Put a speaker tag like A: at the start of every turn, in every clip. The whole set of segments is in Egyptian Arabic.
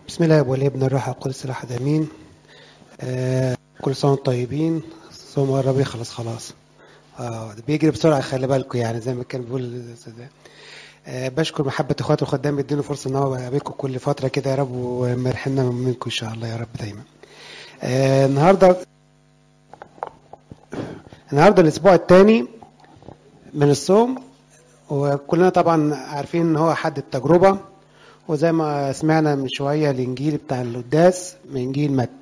A: بسم الله والابن الروح القدس الاحد امين آه كل سنه وانتم طيبين صوم قرب يخلص خلاص اه ده بيجري بسرعه خلي بالكم يعني زي ما كان بيقول الأستاذ. آه بشكر محبه اخواتي الخدام بيديني فرصه ان هو اقابلكم كل فتره كده يا رب ومرحمنا منكم ان شاء الله يا رب دايما آه النهارده النهارده الاسبوع الثاني من الصوم وكلنا طبعا عارفين ان هو حد التجربه وزي ما سمعنا من شويه الانجيل بتاع القداس من انجيل متى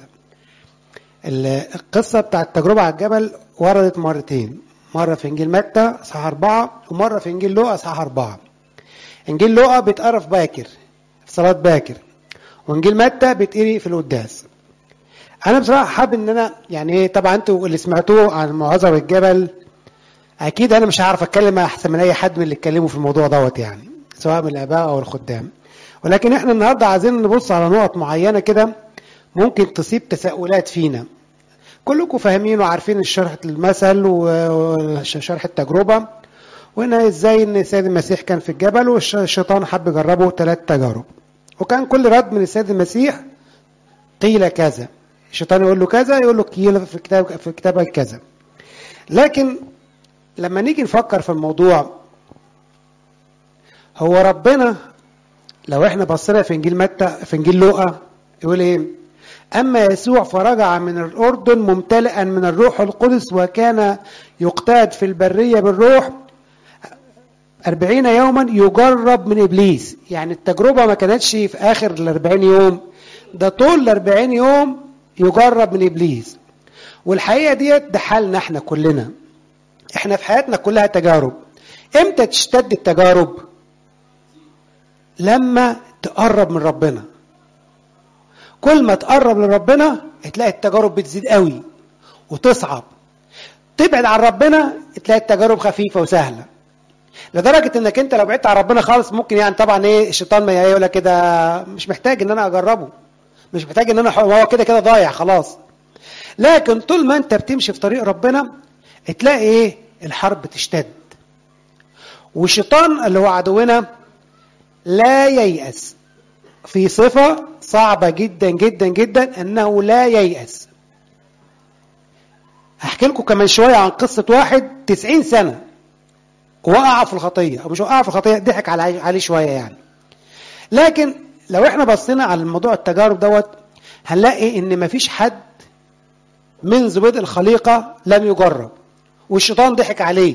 A: القصه بتاع التجربه على الجبل وردت مرتين مره في انجيل متى اصحاح اربعه ومره في انجيل لوقا اصحاح اربعه انجيل لوقا بيتقرا في باكر في صلاه باكر وانجيل متى بيتقري في القداس انا بصراحه حابب ان انا يعني ايه طبعا انتوا اللي سمعتوه عن موعظه الجبل اكيد انا مش هعرف اتكلم احسن من اي حد من اللي اتكلموا في الموضوع دوت يعني سواء من الاباء او الخدام ولكن احنا النهارده عايزين نبص على نقط معينه كده ممكن تصيب تساؤلات فينا كلكم فاهمين وعارفين شرح المثل وشرح التجربه وان ازاي ان السيد المسيح كان في الجبل والشيطان حب يجربه ثلاث تجارب وكان كل رد من السيد المسيح قيل كذا الشيطان يقول له كذا يقول له قيل في كتاب في كتابك كذا لكن لما نيجي نفكر في الموضوع هو ربنا لو احنا بصينا في انجيل متى في انجيل لوقا يقول ايه اما يسوع فرجع من الاردن ممتلئا من الروح القدس وكان يقتاد في البريه بالروح أربعين يوما يجرب من إبليس يعني التجربة ما كانتش في آخر الأربعين يوم ده طول الأربعين يوم يجرب من إبليس والحقيقة ديت ده حالنا احنا كلنا احنا في حياتنا كلها تجارب امتى تشتد التجارب لما تقرب من ربنا كل ما تقرب لربنا تلاقي التجارب بتزيد قوي وتصعب تبعد عن ربنا تلاقي التجارب خفيفة وسهلة لدرجة انك انت لو بعدت عن ربنا خالص ممكن يعني طبعا ايه الشيطان ما يقول لك كده مش محتاج ان انا اجربه مش محتاج ان انا هو كده كده ضايع خلاص لكن طول ما انت بتمشي في طريق ربنا تلاقي ايه الحرب تشتد والشيطان اللي هو عدونا لا ييأس في صفة صعبة جدا جدا جدا أنه لا ييأس هحكي لكم كمان شوية عن قصة واحد تسعين سنة وقع في الخطية أو مش وقع في الخطية ضحك عليه شوية يعني لكن لو احنا بصينا على الموضوع التجارب دوت هنلاقي ان مفيش حد منذ بدء الخليقة لم يجرب والشيطان ضحك عليه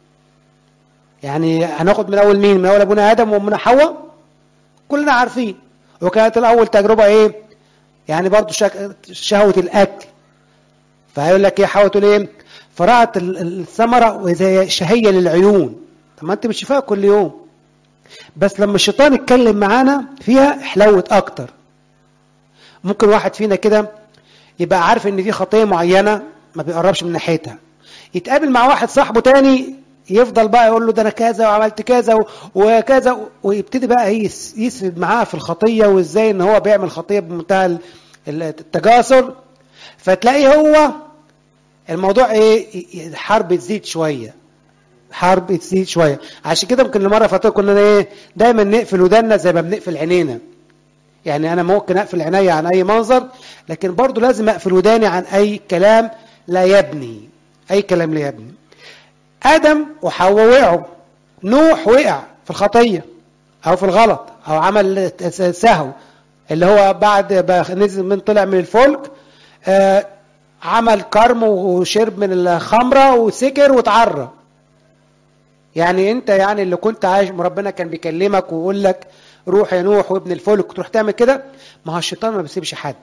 A: يعني هناخد من اول مين من اول ابونا ادم وامنا حواء كلنا عارفين وكانت الاول تجربه ايه يعني برضو شك... شهوه الاكل فهيقول لك ايه حواء تقول ايه فرأت الثمره وهي شهيه للعيون طب ما انت بتشوفها كل يوم بس لما الشيطان اتكلم معانا فيها حلوت اكتر ممكن واحد فينا كده يبقى عارف ان في خطيه معينه ما بيقربش من ناحيتها يتقابل مع واحد صاحبه تاني يفضل بقى يقول له ده انا كذا وعملت كذا وكذا ويبتدي بقى يسرد معاه في الخطيه وازاي ان هو بيعمل خطيه بمنتهى التجاسر فتلاقي هو الموضوع ايه الحرب تزيد شويه حرب تزيد شويه عشان كده ممكن المره فاتت كنا ايه دايما نقفل ودنا زي ما بنقفل عينينا يعني انا ممكن اقفل عينيا عن اي منظر لكن برضو لازم اقفل وداني عن اي كلام لا يبني اي كلام لا يبني ادم وحواء وقعوا نوح وقع في الخطيه او في الغلط او عمل سهو اللي هو بعد نزل من طلع من الفلك آه عمل كرم وشرب من الخمره وسكر واتعرى يعني انت يعني اللي كنت عايش ربنا كان بيكلمك ويقول لك روح يا نوح وابن الفلك تروح تعمل كده ما هو الشيطان ما بيسيبش حد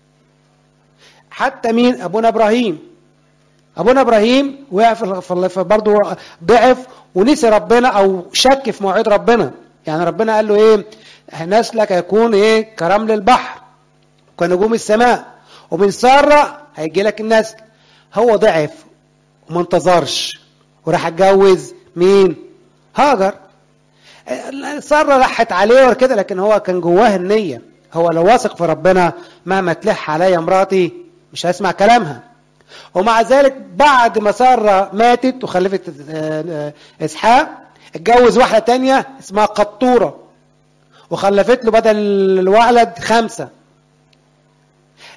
A: حتى مين ابونا ابراهيم ابونا ابراهيم وقع في برضه ضعف ونسي ربنا او شك في موعد ربنا يعني ربنا قال له ايه نسلك هيكون ايه كرمل البحر كنجوم السماء ومن ساره هيجي لك النسل هو ضعف وما انتظرش وراح اتجوز مين هاجر ساره راحت عليه وكده لكن هو كان جواه النيه هو لو واثق في ربنا مهما تلح عليا مراتي مش هسمع كلامها ومع ذلك بعد ما سارة ماتت وخلفت إسحاق اتجوز واحدة تانية اسمها قطورة وخلفت له بدل الولد خمسة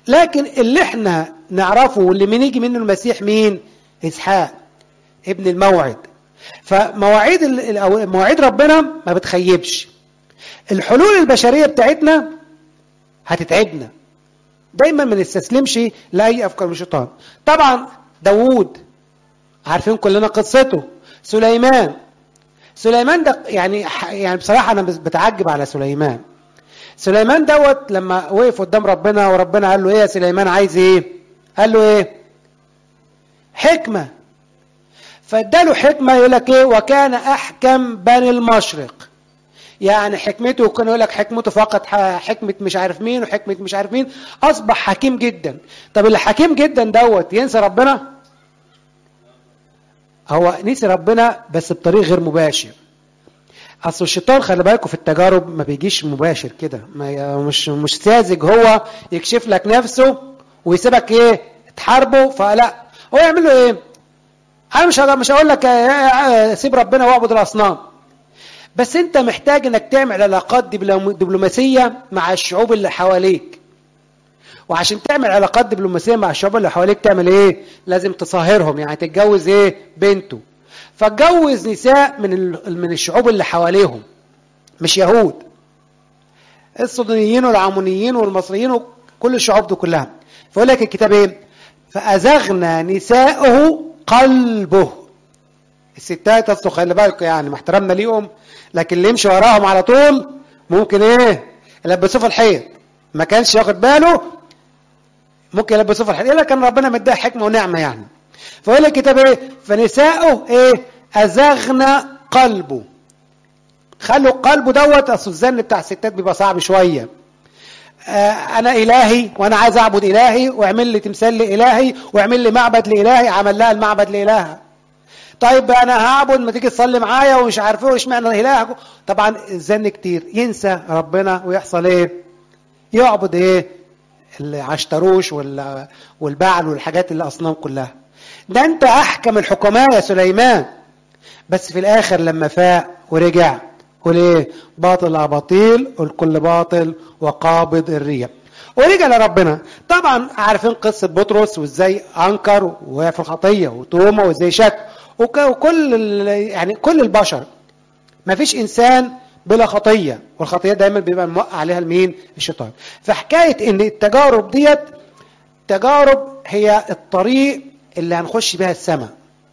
A: لكن اللي احنا نعرفه واللي بنيجي منه المسيح مين اسحاق ابن الموعد فمواعيد ال- أو مواعيد ربنا ما بتخيبش الحلول البشريه بتاعتنا هتتعبنا دايما ما نستسلمش لاي افكار من الشيطان طبعا داوود عارفين كلنا قصته سليمان سليمان ده يعني يعني بصراحه انا بتعجب على سليمان سليمان دوت لما وقف قدام ربنا وربنا قال له ايه يا سليمان عايز ايه قال له ايه حكمه فاداله حكمه يقول لك ايه وكان احكم بني المشرق يعني حكمته كان يقول لك حكمته فقط ح- حكمه مش عارف مين وحكمه مش عارف مين اصبح حكيم جدا طب اللي حكيم جدا دوت ينسى ربنا هو نسي ربنا بس بطريق غير مباشر اصل الشيطان خلي بالكم في التجارب ما بيجيش مباشر كده ما مش مش ساذج هو يكشف لك نفسه ويسيبك ايه تحاربه فلا هو يعمل له ايه انا مش هقول- مش هقول لك آه، آه، سيب ربنا واعبد الاصنام بس انت محتاج انك تعمل علاقات دبلوم- دبلوماسيه مع الشعوب اللي حواليك وعشان تعمل علاقات دبلوماسيه مع الشعوب اللي حواليك تعمل ايه لازم تصاهرهم يعني تتجوز ايه بنته فاتجوز نساء من ال- من الشعوب اللي حواليهم مش يهود الصدنيين والعمونيين والمصريين وكل الشعوب دي كلها فيقول لك الكتاب ايه فازغنا نساءه قلبه الستات اصله خلي بالكم يعني مع احترامنا ليهم لكن اللي يمشي وراهم على طول ممكن ايه يلبسوه في الحيط ما كانش ياخد باله ممكن يلبسوه في الحيط الا كان ربنا مديها حكمه ونعمه يعني فيقول لك الكتاب ايه فنساؤه ايه ازغنا قلبه خلوا قلبه دوت اصل الزن بتاع الستات بيبقى صعب شويه آه انا الهي وانا عايز اعبد الهي واعمل لي تمثال لالهي واعمل لي معبد لالهي عمل لها المعبد لالهها طيب انا هعبد ما تيجي تصلي معايا ومش عارف ايه واشمعنى الهك طبعا الزن كتير ينسى ربنا ويحصل ايه يعبد ايه العشتروش وال- والبعل والحاجات اللي اصنام كلها ده انت احكم الحكماء يا سليمان بس في الاخر لما فاق ورجع قول ايه باطل اباطيل الكل باطل وقابض الريح ورجع لربنا طبعا عارفين قصه بطرس وازاي انكر ووقع في الخطيه وتوما وازاي شك وك- وكل ال- يعني كل البشر ما فيش انسان بلا خطيه والخطيه دايما بيبقى موقع عليها المين الشيطان فحكايه ان التجارب ديت تجارب هي الطريق اللي هنخش بها السماء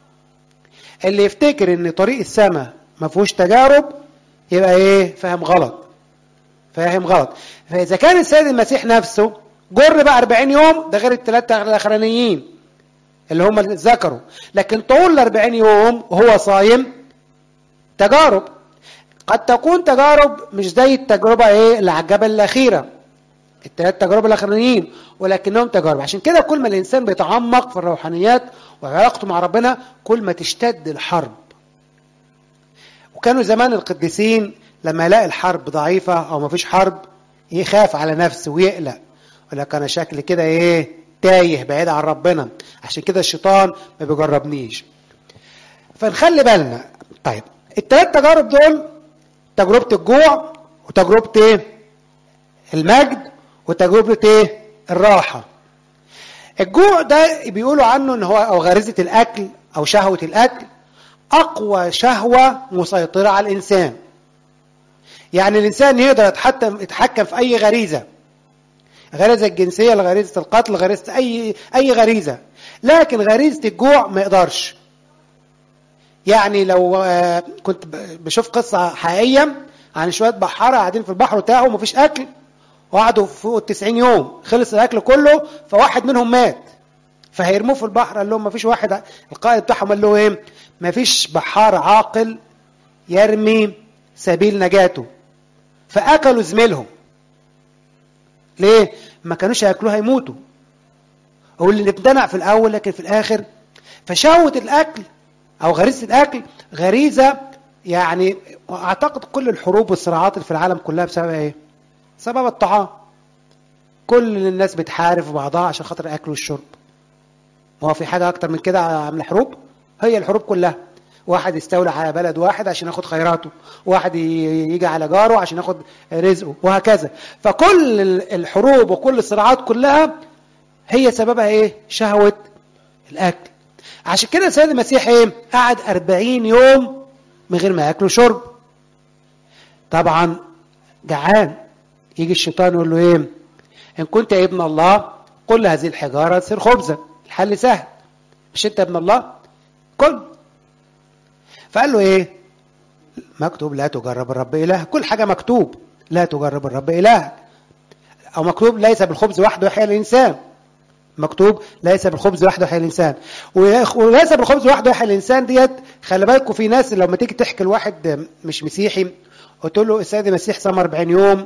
A: اللي يفتكر ان طريق السماء ما فيهوش تجارب يبقى ايه فاهم غلط فاهم غلط فاذا كان السيد المسيح نفسه جر بقى 40 يوم ده غير الثلاثه الاخرانيين اللي هم اللي ذكروا لكن طول ال 40 يوم وهو صايم تجارب قد تكون تجارب مش زي التجربه ايه اللي على الجبل الاخيره الثلاث تجارب الاخرانيين ولكنهم تجارب عشان كده كل ما الانسان بيتعمق في الروحانيات وعلاقته مع ربنا كل ما تشتد الحرب وكانوا زمان القديسين لما يلاقي الحرب ضعيفة أو ما فيش حرب يخاف على نفسه ويقلق يقول لك أنا شكلي كده إيه تايه بعيد عن ربنا عشان كده الشيطان ما بيجربنيش فنخلي بالنا طيب الثلاث تجارب دول تجربة الجوع وتجربة إيه المجد وتجربة إيه الراحة الجوع ده بيقولوا عنه ان هو او غريزه الاكل او شهوه الاكل اقوى شهوه مسيطره على الانسان يعني الانسان يقدر يتحكم يتحكم في اي غريزه غريزه الجنسيه لغريزه القتل غريزه اي اي غريزه لكن غريزه الجوع ما يقدرش يعني لو آه، كنت ب- بشوف قصه حقيقيه عن شويه بحاره قاعدين في البحر بتاعه ومفيش اكل وقعدوا فوق ال 90 يوم خلص الاكل كله فواحد منهم مات فهيرموه في البحر قال لهم ما فيش واحد القائد بتاعهم قال له ايه ما فيش بحار عاقل يرمي سبيل نجاته فاكلوا زميلهم ليه ما كانوش هياكلوه هيموتوا هو اللي امتنع في الاول لكن في الاخر فشهوه الاكل او غريزه الاكل غريزه يعني اعتقد كل الحروب والصراعات اللي في العالم كلها بسبب ايه سبب الطعام كل الناس بتحارب في بعضها عشان خاطر الاكل والشرب هو في حاجه اكتر من كده عامله حروب هي الحروب كلها واحد يستولى على بلد واحد عشان ياخد خيراته واحد ي- يجي على جاره عشان ياخد رزقه وهكذا فكل ال- الحروب وكل الصراعات كلها هي سببها ايه شهوة الاكل عشان كده السيد المسيح ايه قعد أربعين يوم من غير ما ياكل وشرب طبعا جعان يجي الشيطان يقول له ايه ان كنت ابن الله قل هذه الحجاره تصير خبزا الحل سهل مش انت ابن الله كل فقال له ايه مكتوب لا تجرب الرب الهك كل حاجه مكتوب لا تجرب الرب الهك او مكتوب ليس بالخبز وحده يحيى الانسان مكتوب ليس بالخبز وحده يحيى الانسان وليس بالخبز وحده يحيى الانسان ديت خلي بالكم في ناس لما تيجي تحكي لواحد مش مسيحي قلت له السيد المسيح صام 40 يوم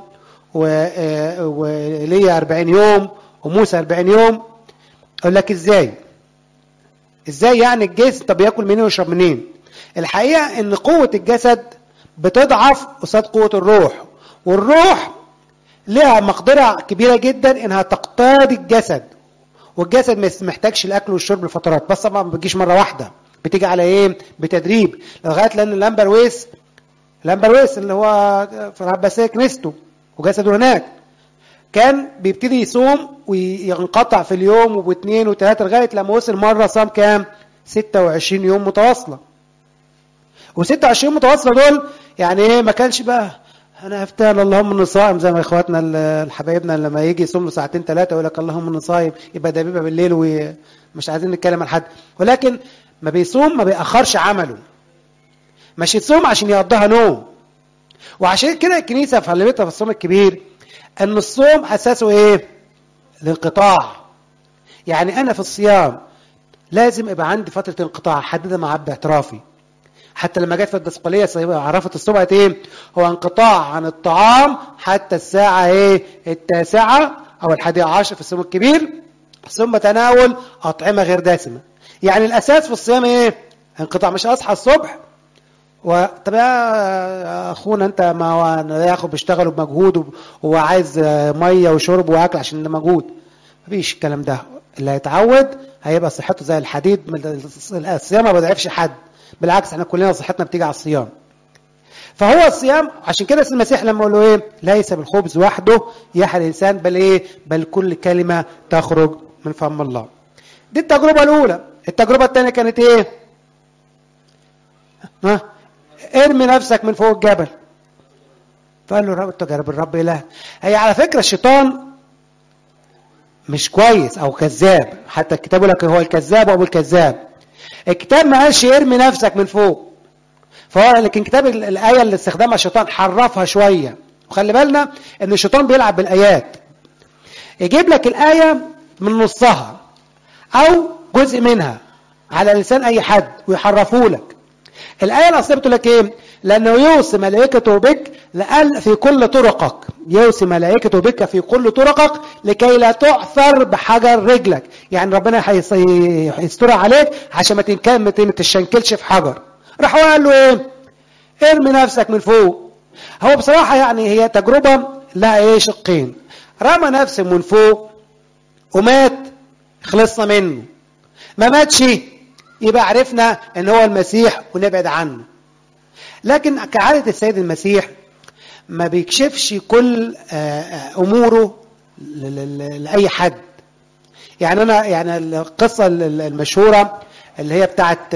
A: وليا 40 يوم وموسى 40 يوم اقول لك ازاي ازاي يعني الجسم طب ياكل منين ويشرب منين الحقيقه ان قوه الجسد بتضعف قصاد قوه الروح والروح لها مقدره كبيره جدا انها تقتاد الجسد والجسد ما محتاجش الاكل والشرب لفترات بس طبعا ما بتجيش مره واحده بتيجي على ايه بتدريب لغايه لان اللامبر ويس لامبر ويس اللي هو في العباسيه كنيسته وجسده هناك كان بيبتدي يصوم وينقطع في اليوم واثنين وثلاثه لغايه لما وصل مره صام كام 26 يوم متواصله و26 متواصله دول يعني ايه ما كانش بقى انا افتال اللهم اني صائم زي ما اخواتنا الحبايبنا لما يجي يصوم له ساعتين ثلاثه يقول لك اللهم اني صايم يبقى ده بيبقى بالليل ومش عايزين نتكلم عن حد ولكن ما بيصوم ما بيأخرش عمله مش يصوم عشان يقضيها نوم وعشان كده الكنيسه فعلمتها في الصوم الكبير ان الصوم اساسه ايه الانقطاع يعني انا في الصيام لازم يبقى عندي فتره انقطاع حددها مع عبد اعترافي حتى لما جت في الدسقليه عرفت الصبح ايه هو انقطاع عن الطعام حتى الساعه ايه التاسعه او الحادية عشر في الصوم الكبير ثم تناول اطعمه غير دسمه يعني الاساس في الصيام ايه انقطاع مش اصحى الصبح و... طب يا اخونا انت ما هو ياخد بيشتغل بمجهود وعايز ميه وشرب واكل عشان ده مجهود مفيش الكلام ده اللي هيتعود هيبقى صحته زي الحديد الصيام ما بيضعفش حد بالعكس احنا كلنا صحتنا بتيجي على الصيام فهو الصيام عشان كده المسيح لما قال له ايه ليس بالخبز وحده يحيى الانسان بل ايه بل كل كلمه تخرج من فم الله دي التجربه الاولى التجربه الثانيه كانت ايه ها ارمي نفسك من فوق الجبل فقال له الرب تجرب الرب اله هي على فكره الشيطان مش كويس او كذاب حتى الكتاب يقول لك هو الكذاب وابو الكذاب الكتاب ما قالش ارمي نفسك من فوق فهو لكن كتاب الايه اللي استخدمها الشيطان حرفها شويه وخلي بالنا ان الشيطان بيلعب بالايات يجيب لك الايه من نصها او جزء منها على لسان اي حد ويحرفه لك الايه الاصليه بتقول لك ايه لانه يوصي ملائكته بك لأن في كل طرقك يوصي ملائكته بك في كل طرقك لكي لا تعثر بحجر رجلك يعني ربنا هيستر عليك عشان ما ما تتشنكلش في حجر راح قال له ايه ارمي نفسك من فوق هو بصراحه يعني هي تجربه لها ايه شقين رمى نفسه من فوق ومات خلصنا منه ما ماتش يبقى عرفنا ان هو المسيح ونبعد عنه لكن كعادة السيد المسيح ما بيكشفش كل اموره لاي حد يعني انا يعني القصه المشهوره اللي هي بتاعت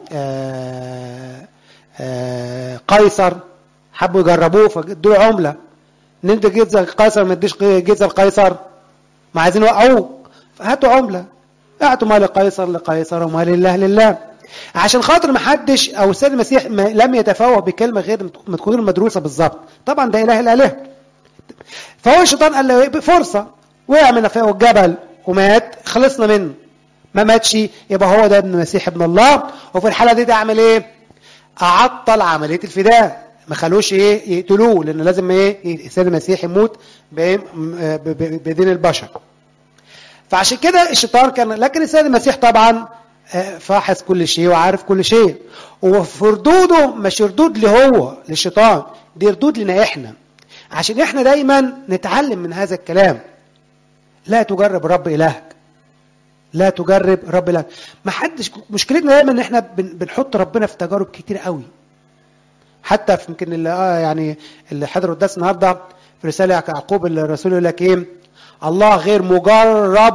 A: قيصر حبوا يجربوه فادوا عمله ندي جزء لقيصر ما اديش جزء لقيصر ما عايزين يوقعوه فهاتوا عمله اعطوا ما لقيصر لقيصر وما لله لله عشان خاطر ما حدش او السيد المسيح لم يتفوه بكلمه غير ما تكون مدروسه بالظبط طبعا ده اله الاله فهو الشيطان قال له فرصه وقع من فوق الجبل ومات خلصنا منه ما ماتش يبقى هو ده ابن المسيح ابن الله وفي الحاله دي اعمل ايه اعطل عمليه الفداء ما خلوش ايه يقتلوه لان لازم ايه السيد المسيح يموت بدين البشر فعشان كده الشيطان كان لكن السيد المسيح طبعا فاحص كل شيء وعارف كل شيء وفي ردوده مش ردود له هو للشيطان دي ردود لنا احنا عشان احنا دايما نتعلم من هذا الكلام لا تجرب رب الهك لا تجرب رب الهك ما حدش مشكلتنا دايما ان احنا بنحط ربنا في تجارب كتير قوي حتى في يمكن اللي آه يعني اللي حضروا الدرس النهارده في رساله يعقوب الرسول يقول لك ايه الله غير مجرب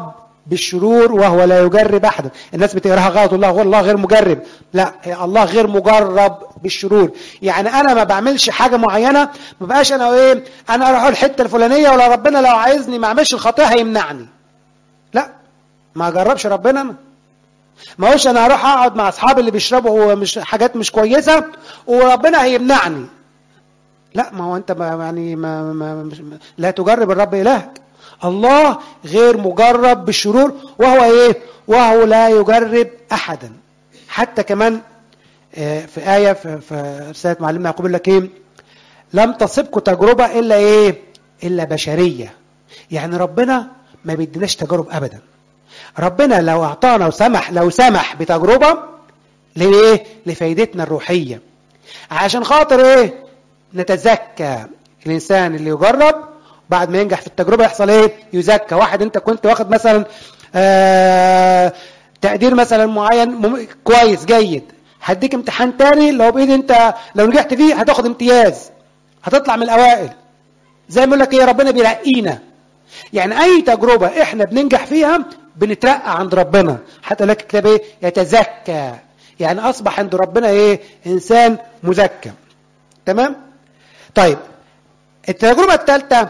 A: بالشرور وهو لا يجرب احدا الناس بتقراها غلط الله الله غير مجرب لا هي الله غير مجرب بالشرور يعني انا ما بعملش حاجه معينه ما بقاش انا ايه انا اروح الحته الفلانيه ولا ربنا لو عايزني ما اعملش الخطيه هيمنعني لا ما اجربش ربنا انا ما هوش انا هروح اقعد مع اصحابي اللي بيشربوا مش حاجات مش كويسه وربنا هيمنعني لا ما هو انت ما يعني ما, ما, ما لا تجرب الرب الهك الله غير مجرب بالشرور وهو ايه وهو لا يجرب احدا حتى كمان في آية في رسالة معلمنا يعقوب يقول لك ايه لم تصبكم تجربة إلا ايه إلا بشرية يعني ربنا ما بيديناش تجارب أبدا ربنا لو أعطانا وسمح لو سمح بتجربة لإيه لفايدتنا الروحية عشان خاطر ايه نتزكى الإنسان اللي يجرب بعد ما ينجح في التجربة يحصل ايه يزكى واحد انت كنت واخد مثلا آه تقدير مثلا معين مم... كويس جيد هديك امتحان تاني لو بايد انت لو نجحت فيه هتاخد امتياز هتطلع من الاوائل زي ما يقول لك ايه ربنا بيرقينا يعني اي تجربة احنا بننجح فيها بنترقى عند ربنا حتى لك الكتاب ايه يتزكى يعني اصبح عند ربنا ايه انسان مزكى تمام طيب التجربة الثالثة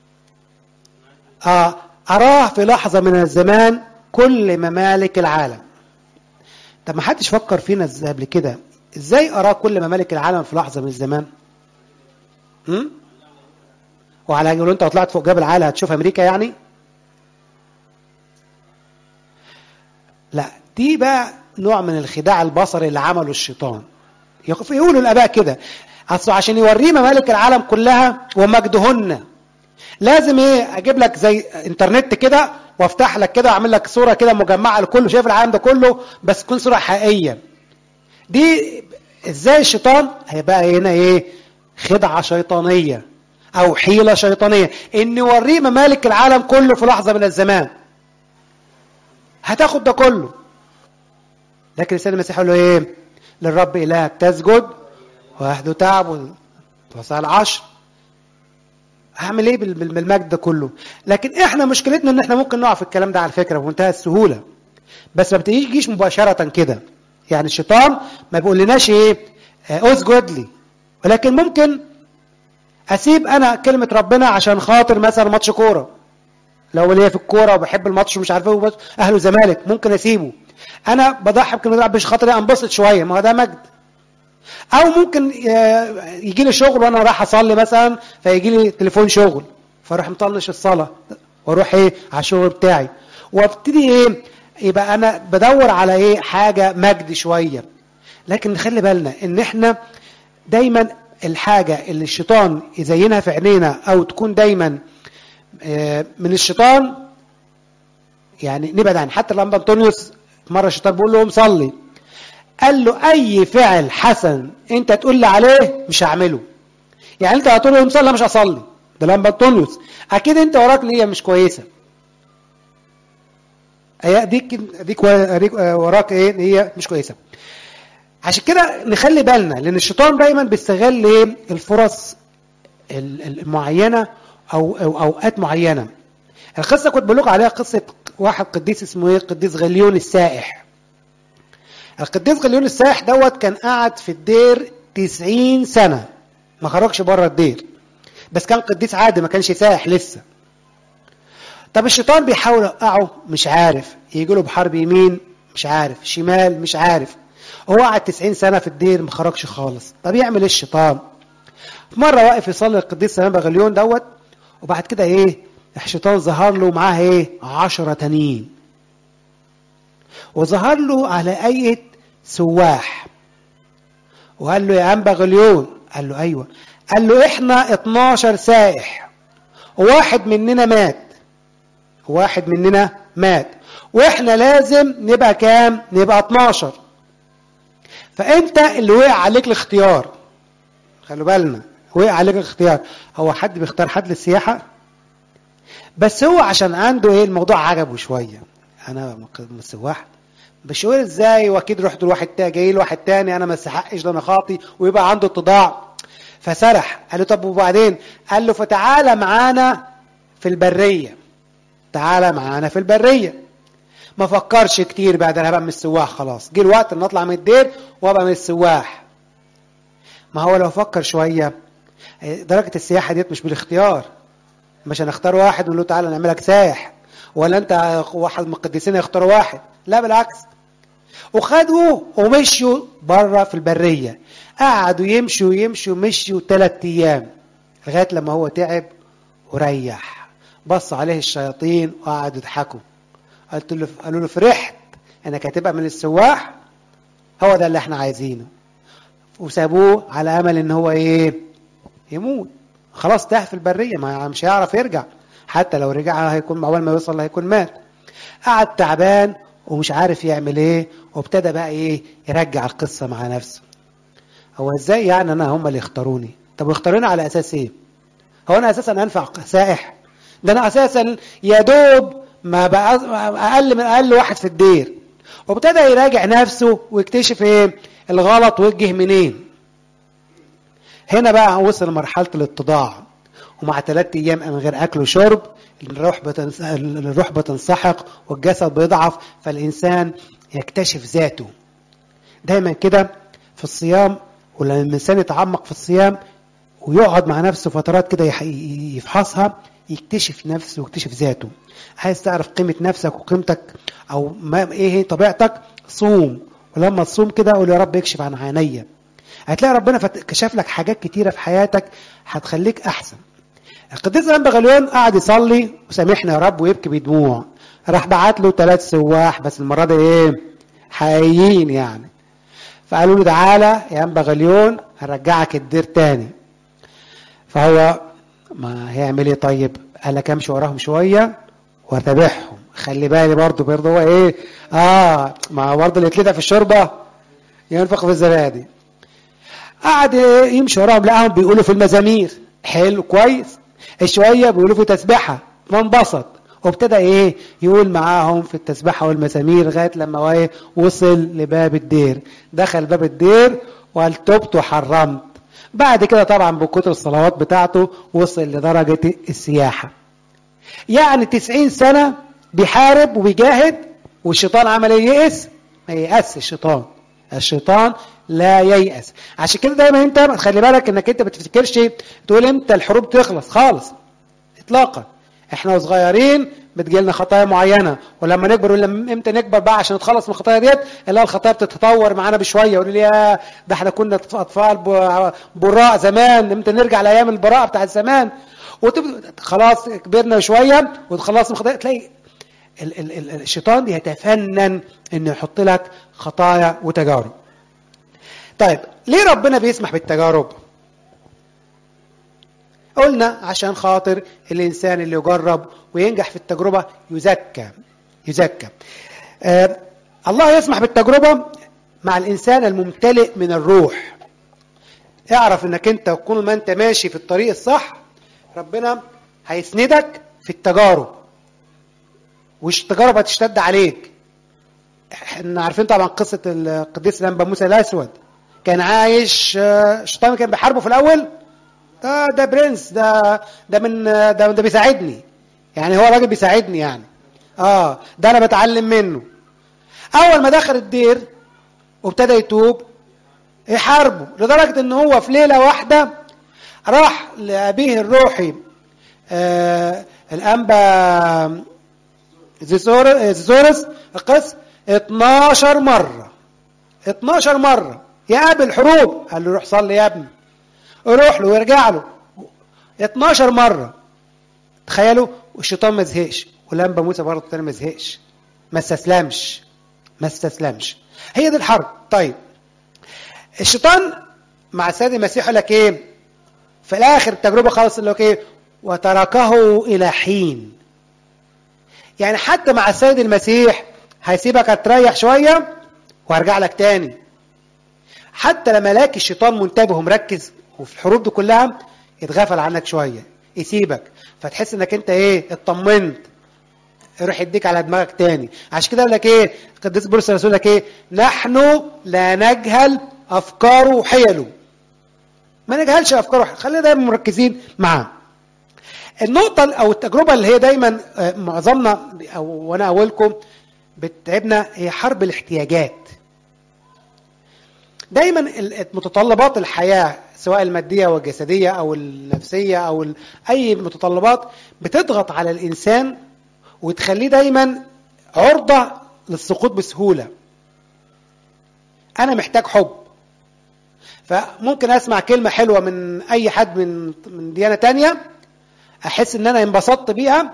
A: آه أراه في لحظة من الزمان كل ممالك العالم طب ما حدش فكر فينا قبل كده ازاي أراه كل ممالك العالم في لحظة من الزمان م? وعلى يقولوا انت طلعت فوق جبل عالي هتشوف امريكا يعني لا دي بقى نوع من الخداع البصري اللي عمله الشيطان يقولوا الاباء كده اصل عشان يوريه ممالك العالم كلها ومجدهن لازم ايه اجيب لك زي انترنت كده وافتح لك كده واعمل لك صوره كده مجمعه لكله شايف العالم ده كله بس تكون صوره حقيقيه دي ازاي الشيطان هيبقى هنا ايه خدعه شيطانيه او حيله شيطانيه ان يوريه ممالك العالم كله في لحظه من الزمان هتاخد ده كله لكن السيد المسيح يقول له ايه للرب الهك تسجد وحده تعبد توسع العشر هعمل ايه بالمجد ده كله لكن احنا مشكلتنا ان احنا ممكن نقع في الكلام ده على فكره بمنتهى السهوله بس ما بتجيش مباشره كده يعني الشيطان ما بيقولناش ايه اسجد لي ولكن ممكن اسيب انا كلمه ربنا عشان خاطر مثلا ماتش كوره لو ليا في الكوره وبحب الماتش ومش عارف ايه اهله زمالك ممكن اسيبه انا بضحي بكلمه ربنا عشان خاطر انبسط شويه ما هو ده مجد او ممكن يجي لي شغل وانا رايح اصلي مثلا فيجي لي تليفون شغل فاروح مطنش الصلاه واروح ايه على الشغل بتاعي وابتدي ايه يبقى انا بدور على ايه حاجه مجد شويه لكن نخلي بالنا ان احنا دايما الحاجه اللي الشيطان يزينها في عينينا او تكون دايما من الشيطان يعني نبعد عن حتى لما انطونيوس مره الشيطان بيقول له صلي قال له اي فعل حسن انت تقول لي عليه مش هعمله يعني انت هتقول له صلي مش هصلي ده لما انطونيوس اكيد انت وراك نيه مش كويسه اديك اديك وراك ايه نيه مش كويسه عشان كده نخلي بالنا لان الشيطان دايما بيستغل ايه الفرص المعينه او او اوقات معينه القصه كنت بقول عليها قصه واحد قديس اسمه ايه قديس غليون السائح القديس غليون السائح دوت كان قاعد في الدير 90 سنه ما خرجش بره الدير بس كان قديس عادي ما كانش سائح لسه طب الشيطان بيحاول يوقعه مش عارف يجي له بحرب يمين مش عارف شمال مش عارف هو قعد 90 سنه في الدير ما خرجش خالص طب يعمل ايه الشيطان مره واقف يصلي القديس سلام غليون دوت وبعد كده ايه الشيطان ظهر له معاه ايه عشرة تانيين وظهر له على أية سواح وقال له يا أنبا غليون قال له أيوة قال له إحنا 12 سائح وواحد مننا مات واحد مننا مات وإحنا لازم نبقى كام نبقى 12 فأنت اللي وقع عليك الاختيار خلوا بالنا وقع عليك الاختيار هو حد بيختار حد للسياحة بس هو عشان عنده ايه الموضوع عجبه شويه انا مسواح مش يقول ازاي واكيد رحت لواحد تاني جاي لواحد تاني انا ما استحقش ده انا خاطي ويبقى عنده اتضاع فسرح قال له طب وبعدين قال له فتعالى معانا في البريه تعالى معانا في البريه ما فكرش كتير بعد انا هبقى من السواح خلاص جه الوقت ان اطلع من الدير وابقى من السواح ما هو لو فكر شويه درجه السياحه ديت مش بالاختيار مش هنختار واحد ونقول له تعالى نعملك سايح ولا انت واحد من القديسين يختار واحد لا بالعكس وخدوه ومشوا بره في البريه قعدوا يمشوا يمشوا مشوا ثلاث ايام لغايه لما هو تعب وريح بص عليه الشياطين وقعدوا يضحكوا قلت له قالوا له فرحت انك هتبقى من السواح هو ده اللي احنا عايزينه وسابوه على امل ان هو ايه يموت خلاص تاه في البريه ما مش هيعرف يرجع حتى لو رجع هيكون اول ما يوصل هيكون مات قعد تعبان ومش عارف يعمل ايه وابتدى بقى ايه يرجع القصه مع نفسه هو ازاي يعني انا هم اللي يختاروني طب يختاروني على اساس ايه هو انا اساسا انفع سائح ده انا اساسا يا دوب ما بقى اقل من اقل واحد في الدير وابتدى يراجع نفسه ويكتشف ايه الغلط وجه منين هنا بقى وصل لمرحله الاتضاع ومع ثلاث ايام من غير اكل وشرب الروح بتنس... الروح بتنسحق والجسد بيضعف فالانسان يكتشف ذاته دايما كده في الصيام ولما الانسان يتعمق في الصيام ويقعد مع نفسه فترات كده يح... يفحصها يكتشف نفسه ويكتشف ذاته عايز تعرف قيمة نفسك وقيمتك أو ما إيه هي طبيعتك صوم ولما تصوم كده قول يا رب اكشف عن عينيا هتلاقي ربنا كشف لك حاجات كتيرة في حياتك هتخليك أحسن القديس الأنبا غليون قعد يصلي وسامحنا يا رب ويبكي بدموع راح بعت له ثلاث سواح بس المرة دي إيه حقيقيين يعني فقالوا له تعالى يا أنبا غليون هرجعك الدير تاني فهو ما هيعمل ايه طيب قال لك امشي وراهم شويه واتابعهم خلي بالي برضه برضه هو ايه اه ما برضه اللي يتلدع في الشوربه ينفخ في الزبادي قعد يمشي وراهم لقاهم بيقولوا في المزامير حلو كويس شويه بيقولوا في تسبحه فانبسط وابتدى ايه يقول معاهم في التسبحه والمزامير لغايه لما هو ايه وصل لباب الدير دخل باب الدير وقال تبت وحرمت بعد كده طبعا بكتر الصلوات بتاعته وصل لدرجة السياحة يعني تسعين سنة بيحارب وبيجاهد والشيطان عمل ايه ييأس ما ييأس الشيطان الشيطان لا ييأس عشان كده دايما انت خلي بالك انك انت ما بتفتكرش تقول امتى الحروب تخلص خالص اطلاقا احنا صغيرين بتجيلنا خطايا معينه ولما نكبر ولما امتى نكبر بقى عشان نتخلص من الخطايا ديت الا الخطايا بتتطور معانا بشويه يقول لي يا ده احنا كنا اطفال براء زمان امتى نرجع لايام البراءه بتاعت زمان وتب... خلاص كبرنا شويه وتخلص من الخطايا تلاقي ال ال ال الشيطان يتفنن انه يحط لك خطايا وتجارب طيب ليه ربنا بيسمح بالتجارب قلنا عشان خاطر الإنسان اللي يجرب وينجح في التجربة يزكى يزكى آه الله يسمح بالتجربة مع الإنسان الممتلئ من الروح اعرف انك انت كل ما انت ماشي في الطريق الصح ربنا هيسندك في التجارب وش التجارب هتشتد عليك احنا عارفين طبعا قصة القديس الأنبا موسى الأسود كان عايش الشيطان كان بيحاربه في الأول ده ده برنس ده ده من ده ده بيساعدني يعني هو راجل بيساعدني يعني اه ده انا بتعلم منه اول ما دخل الدير وابتدى يتوب يحاربه لدرجه ان هو في ليله واحده راح لابيه الروحي آه الانبا زيزورس القس 12 مره 12 مره يقابل حروب قال له روح صلي يا ابني روح له ويرجع له 12 مره تخيلوا والشيطان ما زهقش ولمبا موسى برضه تاني ما زهقش ما استسلمش ما استسلمش هي دي الحرب طيب الشيطان مع السيد المسيح يقول لك ايه في الاخر التجربه خالص اللي هو ايه وتركه الى حين يعني حتى مع السيد المسيح هيسيبك تريح شويه وهرجع لك تاني حتى لما الاقي الشيطان منتبه ومركز وفي الحروب دي كلها يتغافل عنك شويه يسيبك فتحس انك انت ايه اطمنت يروح يديك على دماغك تاني عشان كده يقول لك ايه القديس بولس الرسول لك ايه نحن لا نجهل افكاره وحيله ما نجهلش افكاره وحيله خلينا دايما مركزين معاه النقطة أو التجربة اللي هي دايما معظمنا أو وأنا أولكم بتتعبنا هي حرب الاحتياجات دايما ال- متطلبات الحياة سواء المادية والجسدية أو النفسية أو ال- أي متطلبات بتضغط على الإنسان وتخليه دايما عرضة للسقوط بسهولة أنا محتاج حب فممكن أسمع كلمة حلوة من أي حد من من ديانة تانية أحس إن أنا انبسطت بيها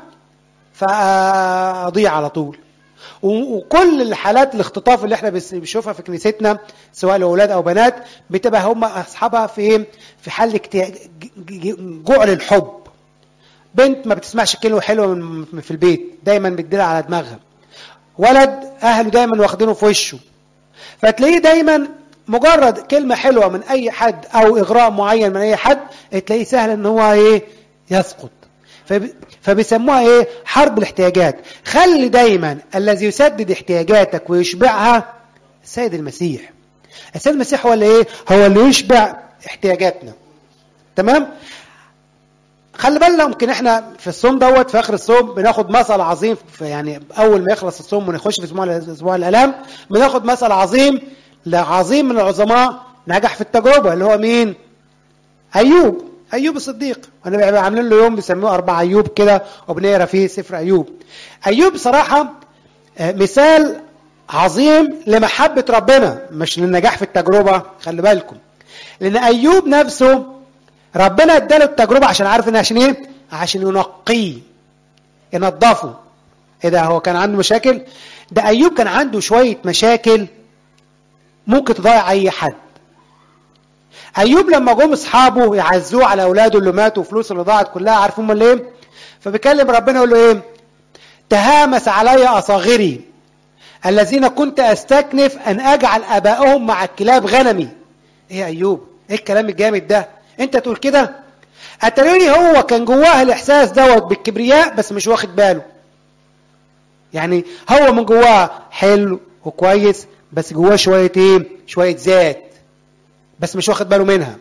A: فأضيع على طول و- وكل الحالات الاختطاف اللي احنا بس- بنشوفها في كنيستنا سواء لاولاد او بنات بتبقى هم اصحابها في ايه؟ في حل اكتياج ج- ج- جوع للحب بنت ما بتسمعش كلمه حلوه من من- في البيت دايما بتديلها على دماغها ولد اهله دايما واخدينه في وشه فتلاقيه دايما مجرد كلمه حلوه من اي حد او اغراء معين من اي حد تلاقيه سهل ان هو ايه يسقط فب- فبيسموها ايه حرب الاحتياجات خلي دايما الذي يسدد احتياجاتك ويشبعها السيد المسيح السيد المسيح هو اللي ايه هو اللي يشبع احتياجاتنا تمام خلي بالنا يمكن احنا في الصوم دوت في اخر الصوم بناخد مثل عظيم في يعني اول ما يخلص الصوم ونخش في اسبوع اسبوع الالام بناخد مثل عظيم لعظيم من العظماء نجح في التجربه اللي هو مين؟ ايوب ايوب الصديق انا بقى عاملين له يوم بيسموه اربع ايوب كده وبنقرا فيه سفر ايوب ايوب بصراحه آه، مثال عظيم لمحبه ربنا مش للنجاح في التجربه خلي بالكم لان ايوب نفسه ربنا اداله التجربه عشان عارف ان عشان ايه عشان ينقيه ينظفه ايه ده هو كان عنده مشاكل ده ايوب كان عنده شويه مشاكل ممكن تضيع اي حد ايوب لما جم اصحابه يعزوه على اولاده اللي ماتوا وفلوسه اللي ضاعت كلها عارفين امال ايه فبيكلم ربنا يقول له ايه تهامس علي اصاغري الذين كنت استكنف ان اجعل ابائهم مع الكلاب غنمي ايه يا ايوب ايه الكلام الجامد ده انت تقول كده اتريني هو كان جواه الاحساس دوت بالكبرياء بس مش واخد باله يعني هو من جواه حلو وكويس بس جواه شويه ايه شويه ذات بس مش واخد باله منها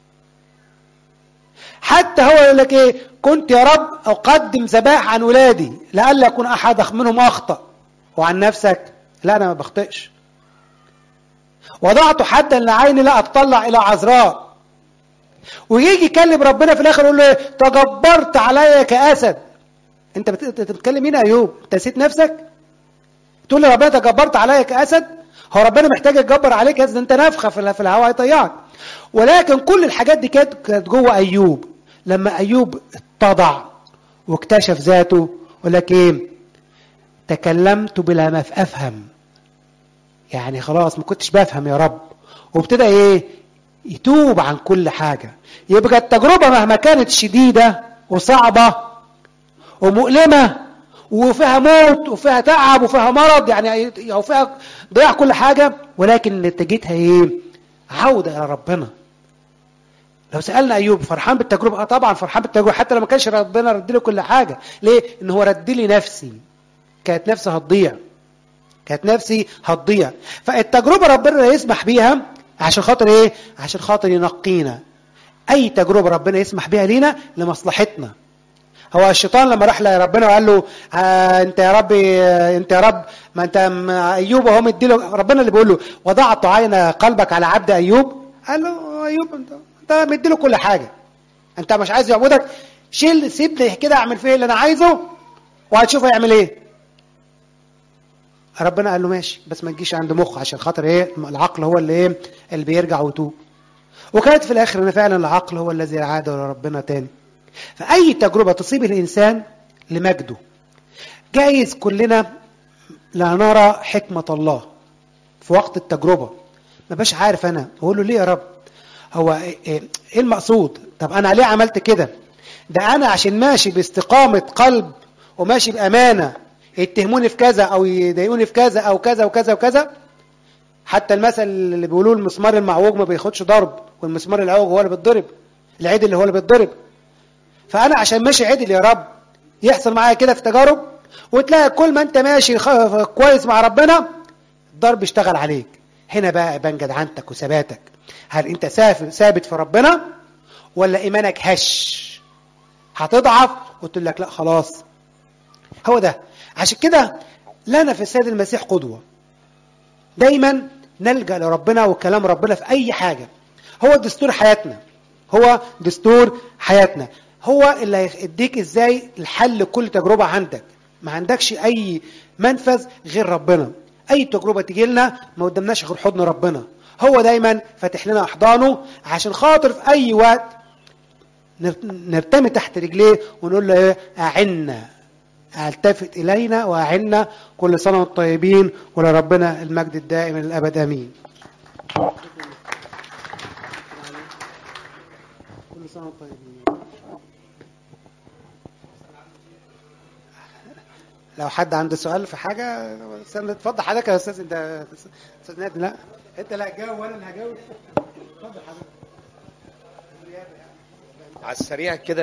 A: حتى هو يقول لك ايه كنت يا رب اقدم ذبائح عن ولادي لئلا يكون احد منهم اخطا وعن نفسك لا انا ما بخطئش وضعت حدا لعيني لا اطلع الى عذراء ويجي يكلم ربنا في الاخر يقول له ايه تجبرت عليا كاسد انت بت- أنت بتتكلم مين يا ايوب انت نسيت نفسك تقول لي ربنا تجبرت عليا كاسد هو ربنا محتاج يتجبر عليك يا أسد، انت نفخه في ال- في الهواء هيطيعك ولكن كل الحاجات دي كانت كانت جوه ايوب لما ايوب اتضع واكتشف ذاته يقول لك ايه تكلمت بلا ما افهم يعني خلاص ما كنتش بفهم يا رب وابتدى ايه يتوب عن كل حاجه يبقى التجربه مهما كانت شديده وصعبه ومؤلمه وفيها موت وفيها تعب وفيها مرض يعني او فيها ضياع كل حاجه ولكن نتيجتها ايه؟ عوده الى ربنا. لو سالنا ايوب فرحان بالتجربه اه طبعا فرحان بالتجربه حتى لو ما كانش ربنا رد له كل حاجه، ليه؟ ان هو رد لي نفسي. كانت نفسي هتضيع. كانت نفسي هتضيع. فالتجربه ربنا يسمح بيها عشان خاطر ايه؟ عشان خاطر ينقينا. اي تجربه ربنا يسمح بيها لينا لمصلحتنا. هو الشيطان لما راح لربنا وقال له آه انت يا رب آه انت يا رب ما انت م- ايوب اهو مديله ربنا اللي بيقول له وضعت عين قلبك على عبد ايوب قال له ايوب انت انت مديله كل حاجه انت مش عايز يعبدك شيل سيبني كده اعمل فيه اللي انا عايزه وهتشوف هيعمل ايه ربنا قال له ماشي بس ما تجيش عند مخه عشان خاطر ايه العقل هو اللي ايه اللي بيرجع ويتوب وكانت في الاخر ان فعلا العقل هو الذي عاد لربنا تاني فأي تجربة تصيب الإنسان لمجده جايز كلنا لا نرى حكمة الله في وقت التجربة ما باش عارف أنا أقول له ليه يا رب هو إيه إيه المقصود طب أنا ليه عملت كده ده أنا عشان ماشي باستقامة قلب وماشي بأمانة يتهموني في كذا أو يضايقوني في كذا أو كذا وكذا وكذا حتى المثل اللي بيقولوه المسمار المعوج ما بياخدش ضرب والمسمار العوج هو اللي بيتضرب العيد اللي هو اللي بيتضرب فانا عشان ماشي عدل يا رب يحصل معايا كده في تجارب وتلاقي كل ما انت ماشي خ- كويس مع ربنا الضرب يشتغل عليك هنا بقى يبان جدعنتك وثباتك هل انت ساف- ثابت في ربنا ولا ايمانك هش هتضعف وتقول لك لا خلاص هو ده عشان كده لنا في السيد المسيح قدوة دايما نلجأ لربنا وكلام ربنا في أي حاجة هو دستور حياتنا هو دستور حياتنا هو اللي هيديك ازاي الحل لكل تجربة عندك ما عندكش أي منفذ غير ربنا أي تجربة تيجي لنا ما قدامناش غير حضن ربنا هو دايما فاتح لنا أحضانه عشان خاطر في أي وقت نرتمي تحت رجليه ونقول له ايه أعنا التفت الينا واعنا كل سنه وانتم طيبين ولربنا المجد الدائم للابد امين كل سنه وانتم طيبين لو حد عنده سؤال في حاجه استنى اتفضل حضرتك يا استاذ انت استاذ نادي لا انت لا هتجاوب ولا انا هجاوب اتفضل حضرتك
B: على السريع كده